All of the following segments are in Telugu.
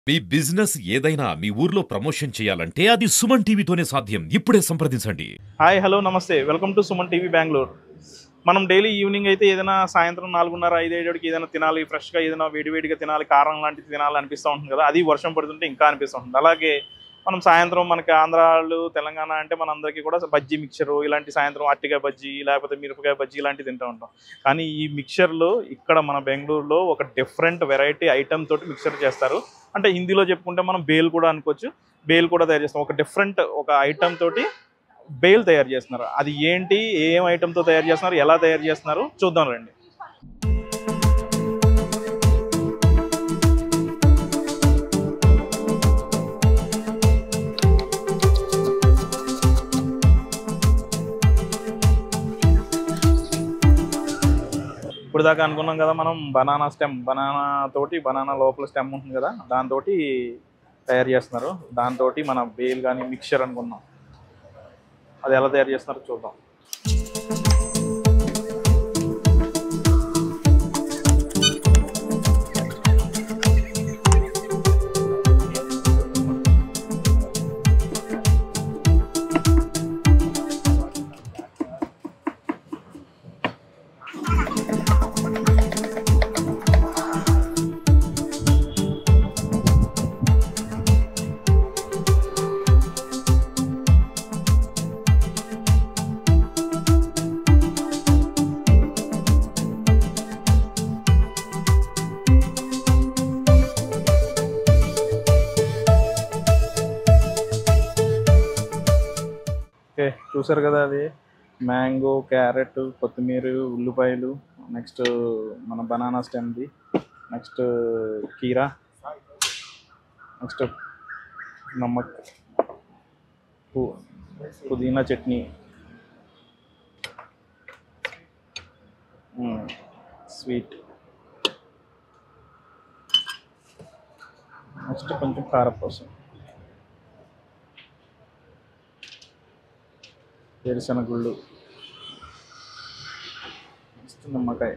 మీ బిజినెస్ ఏదైనా మీ ఊర్లో ప్రమోషన్ చేయాలంటే అది సుమన్ టీవీతోనే సాధ్యం ఇప్పుడే సంప్రదించండి హాయ్ హలో నమస్తే welcome to Suman TV Bengaluru మనం డైలీ ఈవినింగ్ అయితే ఏదైనా సాయంత్రం నాలుగున్నర ఐదు ఏడుకి ఏదైనా తినాలి ఫ్రెష్గా ఏదైనా వేడివేడిగా తినాలి కారం లాంటిది తినాలి అనిపిస్తూ ఉంటుంది కదా అది వర్షం పడుతుంటే ఇంకా అనిపిస్తూ ఉంటుంది అలాగే మనం సాయంత్రం మనకి ఆంధ్రాలు తెలంగాణ అంటే మనందరికీ కూడా బజ్జీ మిక్చరు ఇలాంటి సాయంత్రం అట్టికాయ బజ్జీ లేకపోతే మిరపకాయ బజ్జీ ఇలాంటివి తింటూ ఉంటాం కానీ ఈ మిక్చర్లు ఇక్కడ మన బెంగళూరులో ఒక డిఫరెంట్ వెరైటీ ఐటమ్ తోటి మిక్చర్ చేస్తారు అంటే హిందీలో చెప్పుకుంటే మనం బేల్ కూడా అనుకోవచ్చు బేల్ కూడా తయారు చేస్తాం ఒక డిఫరెంట్ ఒక ఐటమ్ తోటి బేల్ తయారు చేస్తున్నారు అది ఏంటి ఏం ఐటమ్తో తయారు చేస్తున్నారు ఎలా తయారు చేస్తున్నారు చూద్దాం రండి ఇప్పుడు దాకా అనుకున్నాం కదా మనం బనానా స్టెమ్ బనానా తోటి బనానా లోపల స్టెమ్ ఉంటుంది కదా దాంతో తయారు చేస్తున్నారు దాంతో మన బేల్ కానీ మిక్చర్ అనుకున్నాం అది ఎలా తయారు చేస్తున్నారో చూద్దాం ఓకే చూసారు కదా అది మ్యాంగో క్యారెట్ కొత్తిమీర ఉల్లిపాయలు నెక్స్ట్ మన బనానా స్టెమ్ది నెక్స్ట్ కీరా నెక్స్ట్ నమ్మక్ పు- పుదీనా చట్నీ మ్మ్. స్వీట్ నెక్స్ట్ కొంచెం కారపూసం వేరుశనగుళ్ళు నెక్స్ట్ నిమ్మకాయ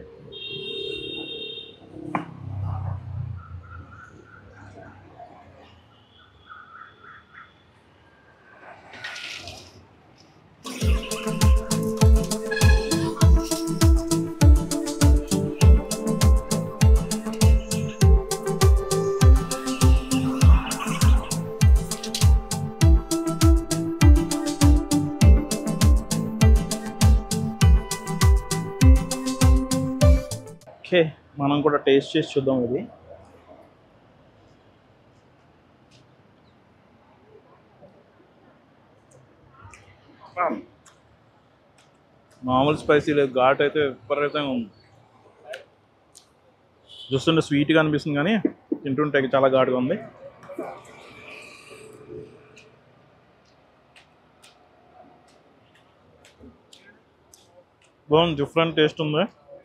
ఓకే మనం కూడా టేస్ట్ చేసి చూద్దాం ఇది మామూలు స్పైసీ లేదు ఘాట్ అయితే విపరీతంగా ఉంది చూస్తుంటే స్వీట్గా అనిపిస్తుంది కానీ తింటుంటే చాలా ఘాటుగా ఉంది బాగుంది డిఫరెంట్ టేస్ట్ ఉంది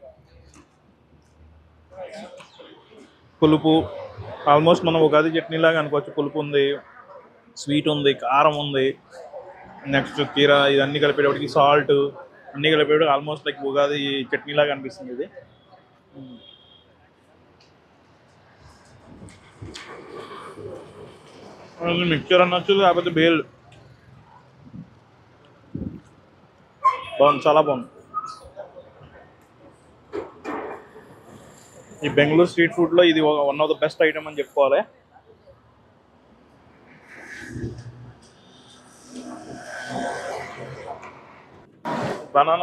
పులుపు ఆల్మోస్ట్ మనం ఉగాది చట్నీ లాగా అనుకోవచ్చు పులుపు ఉంది స్వీట్ ఉంది కారం ఉంది నెక్స్ట్ కీర ఇదన్నీ కలిపేటప్పటికి సాల్ట్ అన్నీ కలిపేటప్పుడు ఆల్మోస్ట్ లైక్ ఉగాది చట్నీ లాగా అనిపిస్తుంది ఇది మిక్చర్ అనొచ్చు లేకపోతే బేల్ బాగుంది చాలా బాగుంది ఈ బెంగళూరు స్ట్రీట్ ఫుడ్ లో ఇది one of the best item అని చెప్పుకోవాలి బనానా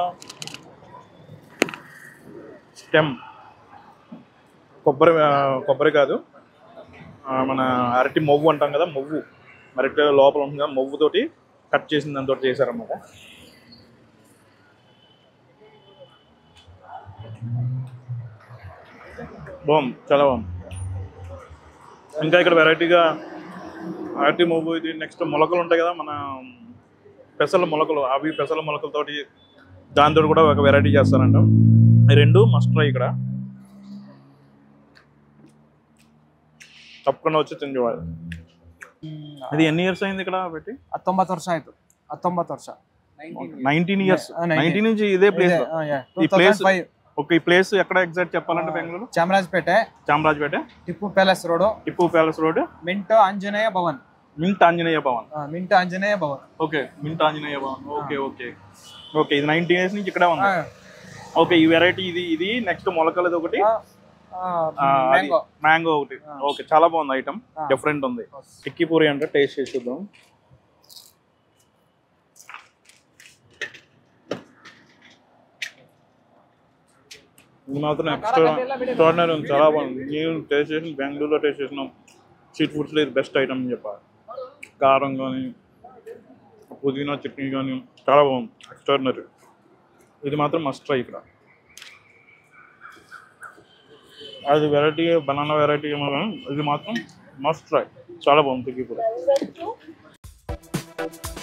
స్టెమ్ కొబ్బరి ఆ, కొబ్బరి కాదు ఆ, మన అరటి మొవ్వు అంటాం కదా మొవ్వు అరటి లోపల ఉంటుంది కదా మొవ్వుతోటి కట్ చేసిన దాంతో చేశారన్నమాట బాగుంది చాలా బాగుంది ఇంకా ఇక్కడ వెరైటీగా అరటి మొవ్వు ఇది నెక్స్ట్ మొలకలు ఉంటాయి కదా మన పెసల మొలకలు అవి పెసల మొలకలతోటి దాంతో కూడా ఒక వెరైటీ చేస్తారంట ఈ రెండు మస్ట్ ట్రై ఇక్కడ ತಪ್ಕೊಂಡು వచ్చి ತಿಂದಿವಾಳ ఇది ఎన్ని ఇయర్స్ అయింది ఇక్కడ పెట్టి ಹತ್ತೊಂಬತ್ತು ವರ್ಷ ಆಯ್ತು ಹತ್ತೊಂಬತ್ತು ವರ್ಷ నైన్టీన్ ఇయర్స్ ఆ, 19. నైన్టీన్ నుంచి ఇదే ప్లేస్ ಇದೆ, ಆ, yeah. ಈ place- 2005 ఓకే ఈ ప్లేస్ ఎక్కడ ఎగ్జాక్ట్ చెప్పాలంటే Bengaluru Chamarajpet Chamarajpet Tipu palace road Tipu palace road mint Anjaneya Bhavan mint Anjaneya Bhavan ఆ, mint Anjaneya Bhavan okay mint Anjaneya Bhavan okay okay okay ఇది నైన్టీన్ ఇయర్స్ నుంచి ఇక్కడే ఉంది ఆ, ఓకే ఈ వెరైటీ ఇది ఇది నెక్స్ట్ మొలకలది ఒకటి ఆ, ఆ, మ్యాంగో మ్యాంగో ఒకటి ఓకే చాలా బాగుంది ఐటమ్ ఆ. డిఫరెంట్ ఉంది టిక్కీ పూరి అంటే టేస్ట్ చేసి చూద్దాం ఇది మాత్రం ఎక్స్ట్రా ఎక్స్ట్రాడినరీ ఉంది చాలా బాగుంది నేను టేస్ట్ చేసిన బెంగళూరులో టేస్ట్ చేసిన స్ట్రీట్ ఫుడ్స్లో ఇది బెస్ట్ ఐటమ్ అని చెప్పాలి కారం కానీ పుదీనా చట్నీ కానీ చాలా బాగుంది ఎక్స్ట్రాడినరీ ఇది మాత్రం మస్ట్ ట్రై ఇక్కడ అది వెరైటీ బనానా వెరైటీ ఏమో కానీ ఇది మాత్రం మస్ట్ ట్రై చాలా బాగుంది టిక్కీ పూరి